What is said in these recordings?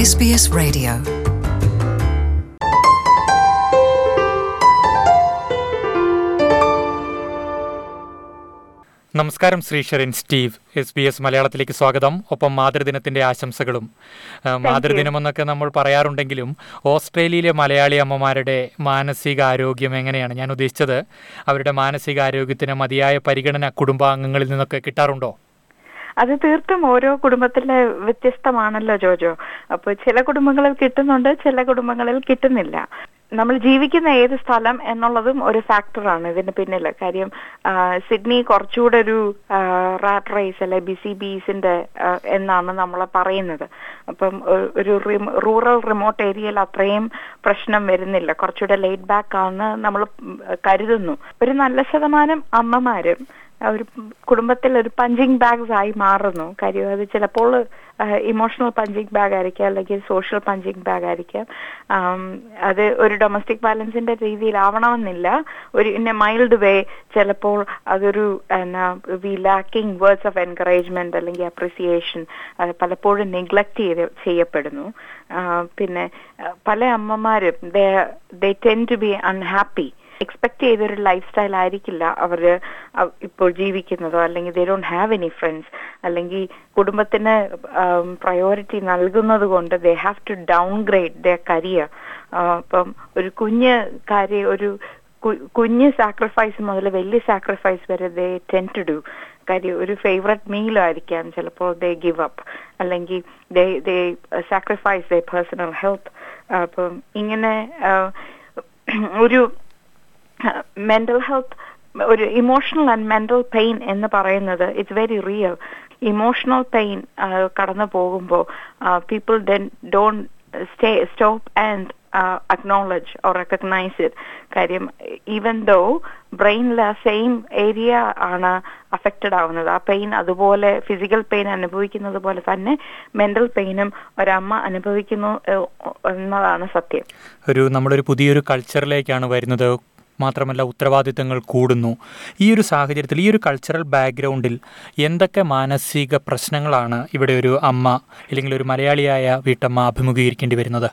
SBS Radio. നമസ്കാരം Shri Sherin Steve S B S മലയാളത്തിലേക്ക് സ്വാഗതം ഒപ്പം മാതൃദിനത്തിന്റെ ആശംസകളും ആ, മാതൃദിനമെന്നൊക്കെ നമ്മൾ പറയാറുണ്ടെങ്കിലും ഓസ്ട്രേലിയയിലെ മലയാളി അമ്മമാരുടെ മാനസിക ആരോഗ്യം എങ്ങനെയാണ് ഞാൻ ഉദ്ദേശിച്ചത് അവരുടെ മാനസിക ആരോഗ്യത്തിന് മതിയായ പരിഗണന കുടുംബാംഗങ്ങളിൽ നിന്നൊക്കെ കിട്ടാറുണ്ടോ അത് തീർത്തും ഓരോ കുടുംബത്തിലെ വ്യത്യസ്തമാണല്ലോ ജോജോ അപ്പോൾ ചില കുടുംബങ്ങളിൽ കിട്ടുന്നുണ്ട് ചില കുടുംബങ്ങളിൽ കിട്ടുന്നില്ല നമ്മൾ ജീവിക്കുന്ന ഏത് സ്ഥലം എന്നുള്ളതും ഒരു ഫാക്ടറാണ് ഇതിന് പിന്നിൽ കാര്യം ആ, സിഡ്നി കുറച്ചുകൂടെ ഒരു റാറ്റ് റേസ് അല്ലെ ബിസി ബീസിന്റെ ആ, എന്നാണ് നമ്മൾ പറയുന്നത് അപ്പം ഒ- ഒരു റൂറൽ റിമോട്ട് ഏരിയയിൽ അത്രയും പ്രശ്നം വരുന്നില്ല കുറച്ചുകൂടെ ലെയ്റ്റ് ബാക്ക് ആണ് നമ്മൾ കരുതുന്നു ഒരു നല്ല ശതമാനം അമ്മമാരും ഒരു കുടുംബത്തിൽ ഒരു പഞ്ചിങ് ബാഗ്സ് ആയി മാറുന്നു കാര്യം അത് ചിലപ്പോൾ ഇമോഷണൽ പഞ്ചിങ് ബാഗ് ആയിരിക്കാം അല്ലെങ്കിൽ സോഷ്യൽ പഞ്ചിങ് ബാഗ് ആയിരിക്കാം ആം, അത് ഒരു ഡൊമസ്റ്റിക് വയലൻസിന്റെ രീതിയിലാവണമെന്നില്ല ഒരു ഇൻ എ മൈൽഡ് വേ ചിലപ്പോൾ അതൊരു we lacking words of encouragement അല്ലെങ്കിൽ അപ്രിസിയേഷൻ പലപ്പോഴും നെഗ്ലക്ട് ചെയ്ത് ചെയ്യപ്പെടുന്നു ആ, പിന്നെ ആ, പല അമ്മമാരും they tend to be unhappy expect ചെയ്തൊരു ലൈഫ് സ്റ്റൈൽ ആയിരിക്കില്ല അവര് അ- ഇപ്പോൾ ജീവിക്കുന്നതോ അല്ലെങ്കിൽ they don't have any friends അല്ലെങ്കിൽ കുടുംബത്തിന് പ്രയോറിറ്റി നൽകുന്നത് കൊണ്ട് they have to down grade the career അപ്പം ഒരു കുഞ്ഞ് കാര്യം ഒരു കു- കുഞ്ഞ് സാക്രിഫൈസ് മുതൽ വലിയ സാക്രിഫൈസ് വരെ ദേ ടെൻ ടു ഡു കാര്യം ഒരു ഫേവററ്റ് മീൽ ആയിരിക്കാം ചിലപ്പോൾ ദേ ഗിവ് അപ്പ് അല്ലെങ്കിൽ they they sacrifice their personal health അപ്പം ഇങ്ങനെ ആ, ഒരു മെന്റൽ ഹെൽത്ത് ഒരു ഇമോഷണൽ ആൻഡ് മെന്റൽ പെയിൻ എന്ന് പറയുന്നത് it's very real emotional pain കടന്നു പോകുമ്പോൾ people then don't stay stop and acknowledge or recognise it കാര്യം ഈവൻ ദോ ബ്രെയിനിലെ സെയിം ഏരിയ ആണ് അഫക്റ്റഡ് ആവുന്നത് ആ പെയിൻ അതുപോലെ ഫിസിക്കൽ പെയിൻ അനുഭവിക്കുന്നത് പോലെ തന്നെ മെന്റൽ പെയിനും ഒരമ്മ അനുഭവിക്കുന്നു ഏഹ്, എന്നതാണ് സത്യം ഒരു നമ്മളൊരു പുതിയൊരു കൾച്ചറിലേക്കാണ് വരുന്നത് മാത്രമല്ല ഉത്തരവാദിത്തങ്ങൾ കൂടുന്നു ഈ ഒരു സാഹചര്യത്തിൽ ഈ ഒരു കൾച്ചറൽ ബാക്ക്ഗ്രൗണ്ടിൽ എന്തൊക്കെ മാനസിക പ്രശ്നങ്ങളാണ് ഇവിടെ ഒരു അമ്മ അല്ലെങ്കിൽ ഒരു മലയാളിയായ വീട്ടമ്മ അഭിമുഖീകരിക്കേണ്ടി വരുന്നത്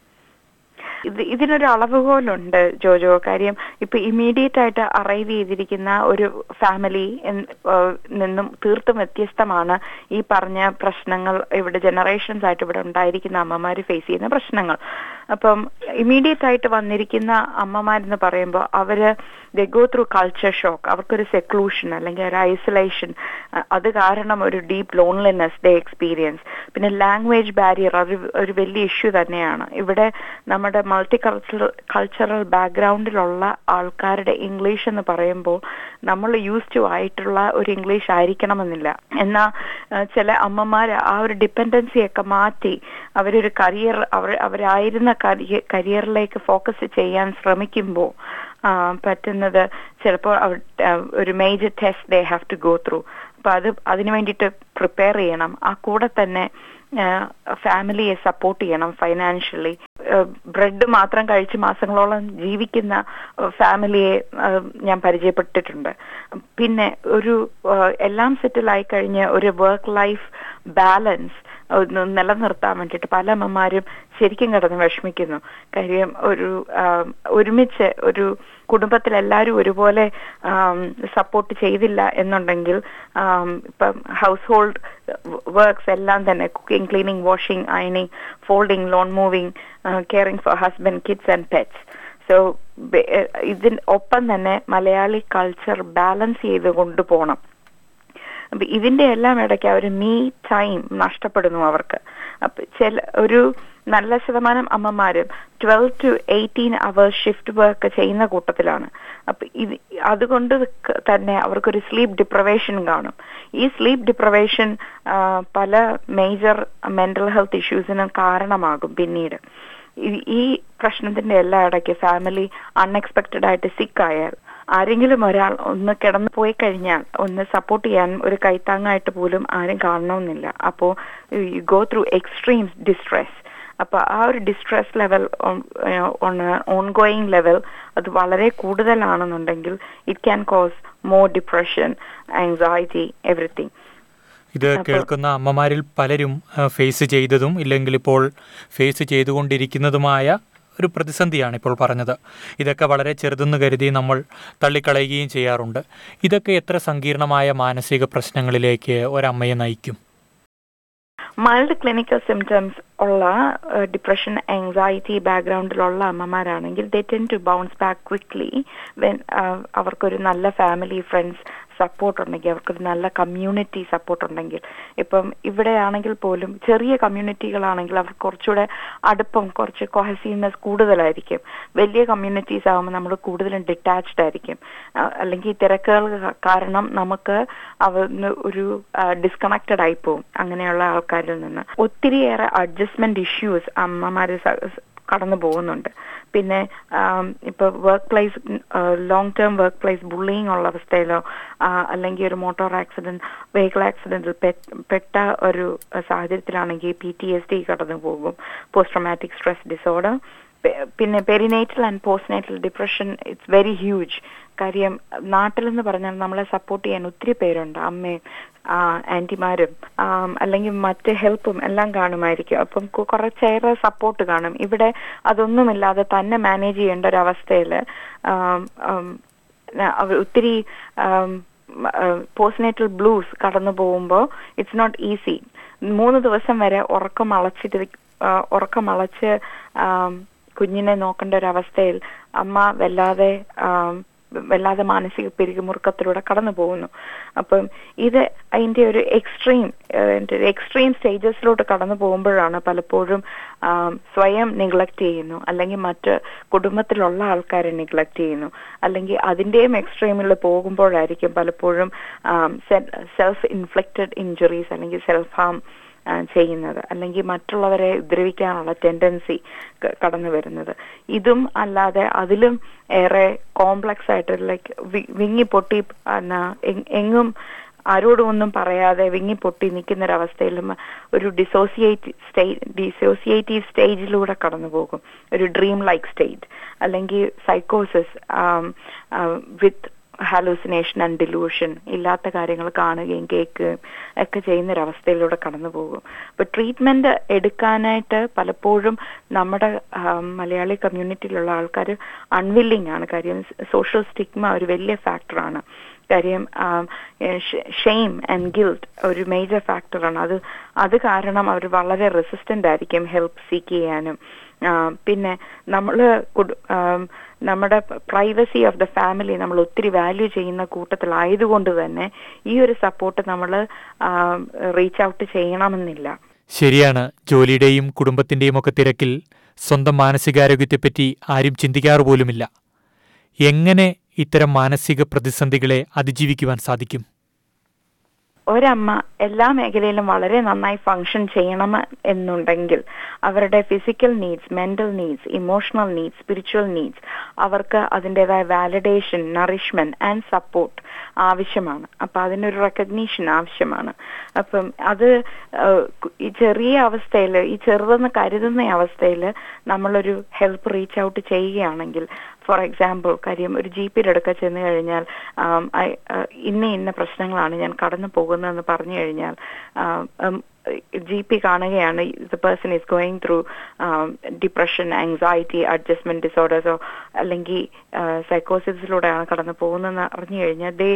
ഇത് ഇതിനൊരു അളവുകോലുണ്ട് ജോജോ കാര്യം ഇപ്പൊ ഇമ്മീഡിയറ്റ് ആയിട്ട് അറൈവ് ചെയ്തിരിക്കുന്ന ഒരു ഫാമിലി നിന്നും തീർത്തും വ്യത്യസ്തമാണ് ഈ പറഞ്ഞ പ്രശ്നങ്ങൾ ഇവിടെ ജനറേഷൻസ് ആയിട്ട് ഇവിടെ ഉണ്ടായിരിക്കുന്ന അമ്മമാർ ഫേസ് ചെയ്യുന്ന പ്രശ്നങ്ങൾ അപ്പം ഇമ്മീഡിയറ്റ് ആയിട്ട് വന്നിരിക്കുന്ന അമ്മമാരെന്ന് പറയുമ്പോൾ അവര് they go through culture shock അവർക്കൊരു സെക്ലൂഷൻ അല്ലെങ്കിൽ ഒരു ഐസൊലേഷൻ അത് കാരണം ഒരു ഡീപ്പ് ലോൺലിനെസ് ദ എക്സ്പീരിയൻസ് പിന്നെ ലാംഗ്വേജ് ബാരിയർ അത് ഒരു വലിയ ഇഷ്യൂ തന്നെയാണ് ഇവിടെ നമ്മുടെ മൾട്ടി കൾച്ചറൽ കൾച്ചറൽ ബാക്ക്ഗ്രൗണ്ടിലുള്ള ആൾക്കാരുടെ ഇംഗ്ലീഷ് എന്ന് പറയുമ്പോൾ നമ്മൾ യൂസ് ടു ആയിട്ടുള്ള ഒരു ഇംഗ്ലീഷ് ആയിരിക്കണമെന്നില്ല എന്നാൽ ചില അമ്മമാർ ആ ഒരു ഡിപ്പെൻഡൻസി ഒക്കെ മാറ്റി അവരൊരു കരിയർ അവർ അവരായിരുന്ന കരിയറിലേക്ക് ഫോക്കസ് ചെയ്യാൻ ശ്രമിക്കുമ്പോൾ ആ, പറ്റുന്നത് ചിലപ്പോൾ അവർ ആ, ഒരു major test they have to go through അപ്പൊ അത് അതിനു വേണ്ടിയിട്ട് പ്രിപ്പയർ ചെയ്യണം ആ കൂടെ തന്നെ ഫാമിലിയെ സപ്പോർട്ട് ചെയ്യണം ഫൈനാൻഷ്യലി ബ്രെഡ് മാത്രം കഴിച്ച് മാസങ്ങളോളം ജീവിക്കുന്ന ഫാമിലിയെ ഞാൻ പരിചയപ്പെട്ടിട്ടുണ്ട് പിന്നെ ഒരു ആ, എല്ലാം സെറ്റിൽ ആയി കഴിഞ്ഞ് ഒരു വർക്ക് ലൈഫ് ബാലൻസ് ഒന്ന് നിലനിർത്താൻ വേണ്ടിയിട്ട് പല അമ്മമാരും ശരിക്കും കിടന്ന് വിഷമിക്കുന്നു കാര്യം ഒരു ആ, ഒരുമിച്ച് ഒരു കുടുംബത്തിൽ എല്ലാവരും ഒരുപോലെ സപ്പോർട്ട് ചെയ്തില്ല എന്നുണ്ടെങ്കിൽ ആം, ഇപ്പം ഹൗസ് ഹോൾഡ് വർക്ക്സ് എല്ലാം തന്നെ കുക്കിംഗ് ക്ലീനിങ് വാഷിംഗ് അയണിങ് folding lawn mowing caring for husband kids and pets so ഇതിന് ഒപ്പം തന്നെ മലയാളി കൾച്ചർ ബാലൻസ് ചെയ്ത് കൊണ്ടുപോകണം അപ്പൊ ഇതിന്റെ എല്ലാം ഇടയ്ക്ക് ഒരു മീ ടൈം നഷ്ടപ്പെടുന്നു അവർക്ക് അപ്പൊ ചില ഒരു നല്ല ശതമാനം അമ്മമാരും twelve to eighteen hours shift work ചെയ്യുന്ന കൂട്ടത്തിലാണ് അപ്പൊ ഇത് അതുകൊണ്ട് ക- തന്നെ അവർക്കൊരു സ്ലീപ്പ് ഡിപ്രവേഷൻ കാണും ഈ സ്ലീപ്പ് ഡിപ്രവേഷൻ പല മേജർ മെന്റൽ ഹെൽത്ത് ഇഷ്യൂസിനും കാരണമാകും പിന്നീട് ഈ- ഈ പ്രശ്നത്തിന്റെ എല്ലാ ഇടയ്ക്ക് ഫാമിലി അൺഎക്സ്പെക്റ്റഡ് ആയിട്ട് സിക്ക് ആയാൽ ആരെങ്കിലും ഒരാൾ ഒന്ന് കിടന്നു പോയി കഴിഞ്ഞാൽ ഒന്ന് സപ്പോർട്ട് ചെയ്യാൻ ഒരു കൈത്താങ്ങായിട്ട് പോലും ആരും കാണണമെന്നില്ല അപ്പോ ഗോ ത്രൂ എക്സ്ട്രീംസ് ഡിസ്ട്രെസ് അപ്പൊ ആ ഒരു ഡിസ്ട്രെസ് ലെവൽ ഓൺഗോയിങ് ലെവൽ അത് വളരെ കൂടുതലാണെന്നുണ്ടെങ്കിൽ it can cause more depression anxiety everything ഇത് അപ്പോൾ- കേൾക്കുന്ന അമ്മമാരിൽ പലരും ആ, ഫേസ് ചെയ്തതും ഇല്ലെങ്കിൽ ഇപ്പോൾ ഫേസ് ചെയ്തുകൊണ്ടിരിക്കുന്നതുമായ ഒരു പ്രതിസന്ധിയാണ് ഇപ്പോൾ പറഞ്ഞത് ഇതൊക്കെ വളരെ ചെറുതെന്ന് കരുതി നമ്മൾ തള്ളിക്കളയുകയും ചെയ്യാറുണ്ട് ഇതൊക്കെ എത്ര സങ്കീർണമായ മാനസിക പ്രശ്നങ്ങളിലേക്ക് ഒരമ്മയെ നയിക്കും മൈൽഡ് ക്ലിനിക്കൽ സിംറ്റംസ് ഉള്ള ഡിപ്രഷൻ ആങ്സൈറ്റി ബാക്ക്ഗ്രൗണ്ടിലുള്ള അമ്മമാരാണെങ്കിൽ they tend to bounce back quickly when അവർക്കൊരു നല്ല ഫാമിലി ഫ്രണ്ട്സ് സപ്പോർട്ട് ഉണ്ടെങ്കിൽ അവർക്കൊരു നല്ല കമ്മ്യൂണിറ്റി സപ്പോർട്ട് ഉണ്ടെങ്കിൽ ഇപ്പം ഇവിടെ ആണെങ്കിൽ പോലും ചെറിയ കമ്മ്യൂണിറ്റികളാണെങ്കിൽ അവർക്ക് കുറച്ചുകൂടെ അടുപ്പം കുറച്ച് കൊഹസീവ്നെസ് കൂടുതലായിരിക്കും വലിയ കമ്മ്യൂണിറ്റീസ് ആകുമ്പോൾ നമ്മൾ കൂടുതലും ഡിറ്റാച്ച്ഡ് ആയിരിക്കും ആ, അല്ലെങ്കിൽ തിരക്കുകൾ ക- കാരണം നമുക്ക് അവന്ന് ഒരു ഡിസ്കണക്റ്റഡ് ആയി പോകും അങ്ങനെയുള്ള ആൾക്കാരിൽ നിന്ന് ഒത്തിരിയേറെ അഡ്ജസ്റ്റ്മെന്റ് ഇഷ്യൂസ് അമ്മമാര് സ- സ് കടന്നു പോകുന്നുണ്ട് പിന്നെ ആം, ഇപ്പൊ work place long term work place bullying ഉള്ള അവസ്ഥയിലോ ആ, അല്ലെങ്കിൽ ഒരു മോട്ടോർ ആക്സിഡന്റ് വെഹിക്കിൾ ആക്സിഡന്റിൽ പെട്ട ഒരു സാഹചര്യത്തിലാണെങ്കിൽ പി ടി എസ് ഡി കടന്നു പോകും പോസ്റ്റ് ട്രോമാറ്റിക് സ്ട്രെസ് ഡിസോർഡർ പിന്നെ perinatal and postnatal depression it's very huge കാര്യം നാട്ടിലെന്ന് പറഞ്ഞാൽ നമ്മളെ സപ്പോർട്ട് ചെയ്യാൻ ഒത്തിരി പേരുണ്ട് അമ്മയും ആ, ആന്റിമാരും ആം, അല്ലെങ്കിൽ മറ്റ് ഹെൽപ്പും എല്ലാം കാണുമായിരിക്കും അപ്പം കു- കുറച്ചേറെ സപ്പോർട്ട് കാണും ഇവിടെ അതൊന്നുമില്ലാതെ തന്നെ മാനേജ് ചെയ്യേണ്ട ഒരു അവസ്ഥയിൽ ഒത്തിരി പോസ്റ്റ്നേറ്റൽ ബ്ലൂസ് കടന്നു പോകുമ്പോൾ ഇറ്റ്സ് നോട്ട് ഈസി മൂന്ന് ദിവസം വരെ ഉറക്കം അളച്ചിട്ട് ആ, ഉറക്കം അളച്ച് ആം, കുഞ്ഞിനെ നോക്കേണ്ട ഒരു അവസ്ഥയിൽ അമ്മ വല്ലാതെ ആം, വല്ലാതെ മാനസിക പിരിമുറുക്കത്തിലൂടെ കടന്നു പോകുന്നു അപ്പം ഇത് അതിന്റെ ഒരു എക്സ്ട്രീം എക്സ്ട്രീം സ്റ്റേജസിലോട്ട് കടന്നു പോകുമ്പോഴാണ് പലപ്പോഴും ആം, സ്വയം നിഗ്ലക്ട് ചെയ്യുന്നു അല്ലെങ്കിൽ മറ്റ് കുടുംബത്തിലുള്ള ആൾക്കാരെ നിഗ്ലക്ട് ചെയ്യുന്നു അല്ലെങ്കിൽ അതിന്റെയും എക്സ്ട്രീമിൽ പോകുമ്പോഴായിരിക്കും പലപ്പോഴും സെൽഫ് ഇൻഫ്ലിക്റ്റഡ് ഇഞ്ചുറീസ് അല്ലെങ്കിൽ സെൽഫ് ഹാം ആ, ചെയ്യുന്നത് അല്ലെങ്കിൽ മറ്റുള്ളവരെ ഉപദ്രവിക്കാനുള്ള ടെൻഡൻസി കടന്നു വരുന്നത് ഇതും അല്ലാതെ അതിലും ഏറെ കോംപ്ലക്സ് ആയിട്ട് ലൈക്ക് വിങ്ങി പൊട്ടി എന്നാ, എങ്- എങ്ങും ആരോടും ഒന്നും പറയാതെ വിങ്ങി പൊട്ടി നിൽക്കുന്ന ഒരു അവസ്ഥയിലും ഒരു ഡിസോസിയേറ്റ് സ്റ്റേ ഡിസോസിയേറ്റീവ് സ്റ്റേജിലൂടെ കടന്നു പോകും ഒരു ഡ്രീം ലൈക്ക് സ്റ്റേറ്റ് അല്ലെങ്കിൽ സൈക്കോസിസ് വിത്ത് ഹാലൂസിനേഷൻ ആൻഡ് ഡിലൂഷൻ ഇല്ലാത്ത കാര്യങ്ങൾ കാണുകയും കേൾക്കുകയും ഒക്കെ ചെയ്യുന്ന ഒരു അവസ്ഥയിലൂടെ കടന്നു പോകും അപ്പൊ ട്രീറ്റ്മെന്റ് എടുക്കാനായിട്ട് പലപ്പോഴും നമ്മുടെ ആം, മലയാളി കമ്മ്യൂണിറ്റിയിലുള്ള ആൾക്കാർ അൺവില്ലിങ് ആണ് കാര്യം സോഷ്യൽ സ്റ്റിഗ്മ ഒരു വലിയ ഫാക്ടറാണ് കാര്യം ഷെയിം ആൻഡ് ഗിൽട്ട് ഒരു മേജർ ഫാക്ടറാണ് അത് അത് കാരണം അവർ വളരെ റെസിസ്റ്റന്റ് ആയിരിക്കും ഹെൽപ്പ് സീക്ക് ചെയ്യാനും ആ, പിന്നെ നമ്മൾ നമ്മുടെ പ്രൈവസി ഓഫ് ദ ഫാമിലി നമ്മൾ ഒത്തിരി വാല്യൂ ചെയ്യുന്ന കൂട്ടത്തിലായതുകൊണ്ട് തന്നെ ഈ ഒരു സപ്പോർട്ട് നമ്മൾ റീച്ച് ഔട്ട് ചെയ്യണമെന്നില്ല ശരിയാണ് ജോലിയുടെയും കുടുംബത്തിന്റെയും ഒക്കെ തിരക്കിൽ സ്വന്തം മാനസികാരോഗ്യത്തെപ്പറ്റി ആരും ചിന്തിക്കാറ് പോലുമില്ല എങ്ങനെ ഇത്തരം മാനസിക പ്രതിസന്ധികളെ അതിജീവിക്കുവാൻ സാധിക്കും ഒരമ്മ എല്ലാ മേഖലയിലും വളരെ നന്നായി ഫങ്ഷൻ ചെയ്യണം എന്നുണ്ടെങ്കിൽ അവരുടെ physical needs mental needs emotional needs spiritual needs അവർക്ക് അതിൻ്റെതായ വാലിഡേഷൻ നറിഷ്മെന്റ് ആൻഡ് സപ്പോർട്ട് ആവശ്യമാണ് അപ്പൊ അതിനൊരു റെക്കഗ്നീഷൻ ആവശ്യമാണ് അപ്പം അത് ഏഹ്, ഈ ചെറിയ അവസ്ഥയിൽ ഈ ചെറുതെന്ന് കരുതുന്ന അവസ്ഥയിൽ നമ്മളൊരു ഹെൽപ്പ് റീച്ച് ഔട്ട് ചെയ്യുകയാണെങ്കിൽ ഫോർ എക്സാമ്പിൾ കാര്യം ഒരു ജി പിയുടെ അടുക്ക ചെന്ന് കഴിഞ്ഞാൽ ആം, ഐ- ആ, ഇന്ന ഇന്ന പ്രശ്നങ്ങളാണ് ഞാൻ കടന്നു പോകുന്നതെന്ന് പറഞ്ഞു കഴിഞ്ഞാൽ ജി പി കാണുകയാണ് the person is going through depression anxiety adjustment ഡിസോർഡേഴ്സോ അല്ലെങ്കിൽ സൈക്കോസിസിലൂടെയാണ് കടന്നു പോകുന്നതെന്ന് അറിഞ്ഞു കഴിഞ്ഞാൽ ദേ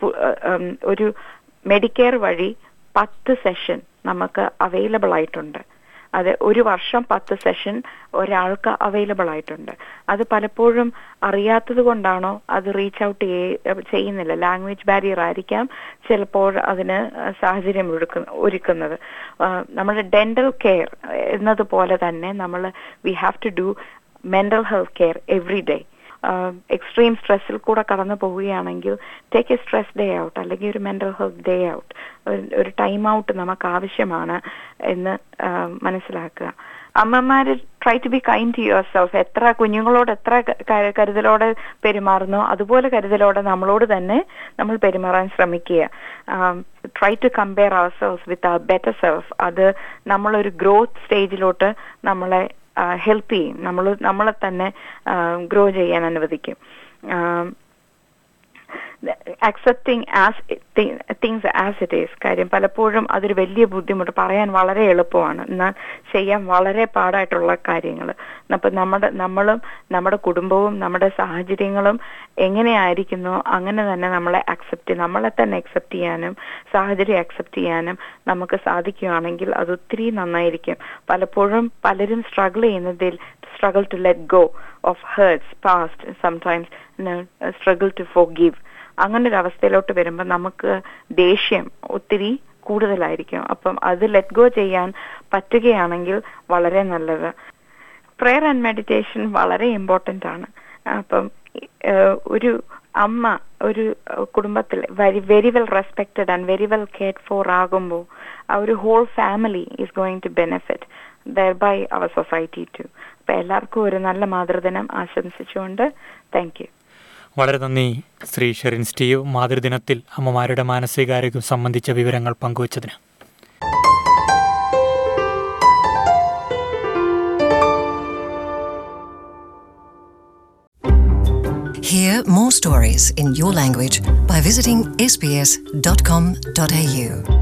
ഒരു മെഡിക്കെയർ വഴി പത്ത് സെഷൻ നമുക്ക് അവൈലബിൾ ആയിട്ടുണ്ട് അത് ഒരു വർഷം പത്ത് സെഷൻ ഒരാൾക്ക് അവൈലബിൾ ആയിട്ടുണ്ട് അത് പലപ്പോഴും അറിയാത്തത് കൊണ്ടാണോ അത് റീച്ച് ഔട്ട് ചെയ്യുന്നില്ല ലാംഗ്വേജ് ബാരിയർ ആയിരിക്കാം ചിലപ്പോൾ അതിന് സാഹചര്യം ഒരുക്കുന്ന ഒരുക്കുന്നത് ആ, നമ്മുടെ ഡെന്റൽ കെയർ എന്നതുപോലെ തന്നെ നമ്മൾ we have to do mental health care every day extreme സ്ട്രെസ്സിൽ കൂടെ കടന്നു പോവുകയാണെങ്കിൽ take a stress day out അല്ലെങ്കിൽ ഒരു മെന്റൽ ഹെൽത്ത് ഡേ ഔട്ട് ഒരു ടൈം ഔട്ട് നമുക്ക് ആവശ്യമാണ് എന്ന് ആ, മനസ്സിലാക്കുക അമ്മമാര് try to be kind to yourself എത്ര കുഞ്ഞുങ്ങളോട് എത്ര ക- ക- കരുതലോടെ പെരുമാറുന്നോ അതുപോലെ കരുതലോടെ നമ്മളോട് തന്നെ നമ്മൾ പെരുമാറാൻ ശ്രമിക്കുക try to compare our self with ആ ബെറ്റർ സെൽഫ് അത് നമ്മളൊരു ഗ്രോത്ത് സ്റ്റേജിലോട്ട് നമ്മളെ ഹെൽപ്പ് ചെയ്യും നമ്മൾ നമ്മളെ തന്നെ ഗ്രോ ചെയ്യാൻ അനുവദിക്കും ആം, accepting as things as it is കാര്യം പലപ്പോഴും അതൊരു വലിയ ബുദ്ധിമുട്ട് പറയാൻ വളരെ എളുപ്പമാണ് എന്നാൽ ചെയ്യാൻ വളരെ പാടായിട്ടുള്ള കാര്യങ്ങൾ അപ്പം നമ്മുടെ നമ്മളും നമ്മുടെ കുടുംബവും നമ്മുടെ സാഹചര്യങ്ങളും എങ്ങനെയായിരിക്കുന്നോ അങ്ങനെ തന്നെ നമ്മളെ അക്സെപ്റ്റ് നമ്മളെ തന്നെ അക്സെപ്റ്റ് ചെയ്യാനും സാഹചര്യം അക്സെപ്റ്റ് ചെയ്യാനും നമുക്ക് സാധിക്കുകയാണെങ്കിൽ അത് ഒത്തിരി നന്നായിരിക്കും പലപ്പോഴും പലരും സ്ട്രഗിൾ ചെയ്യുന്നതിൽ struggle to let go of hurts past sometimes struggle to forgive അങ്ങനെ ഒരു അവസ്ഥയിലോട്ട് വരുമ്പോൾ നമുക്ക് ദേഷ്യം ഒത്തിരി കൂടുതലായിരിക്കും അപ്പം അത് ലെറ്റ് ഗോ ചെയ്യാൻ പറ്റുകയാണെങ്കിൽ വളരെ നല്ലത് പ്രെയർ ആൻഡ് മെഡിറ്റേഷൻ വളരെ ഇമ്പോർട്ടൻ്റ് ആണ് അപ്പം ഒരു അമ്മ ഒരു കുടുംബത്തിൽ very very well respected and very well cared for ആകുമ്പോൾ ആ ഒരു whole family is going to benefit thereby our society too അപ്പൊ എല്ലാവർക്കും ഒരു നല്ല മാതൃദിനം ആശംസിച്ചുകൊണ്ട് താങ്ക് യു വളരെ നന്ദി ശ്രീ ഷെറിൻ സ്റ്റീവ് മാതൃദിനത്തിൽ അമ്മമാരുടെ മാനസികാരോഗ്യം സംബന്ധിച്ച വിവരങ്ങൾ പങ്കുവച്ചതിന് Hear more stories in your language by visiting sbs.com.au.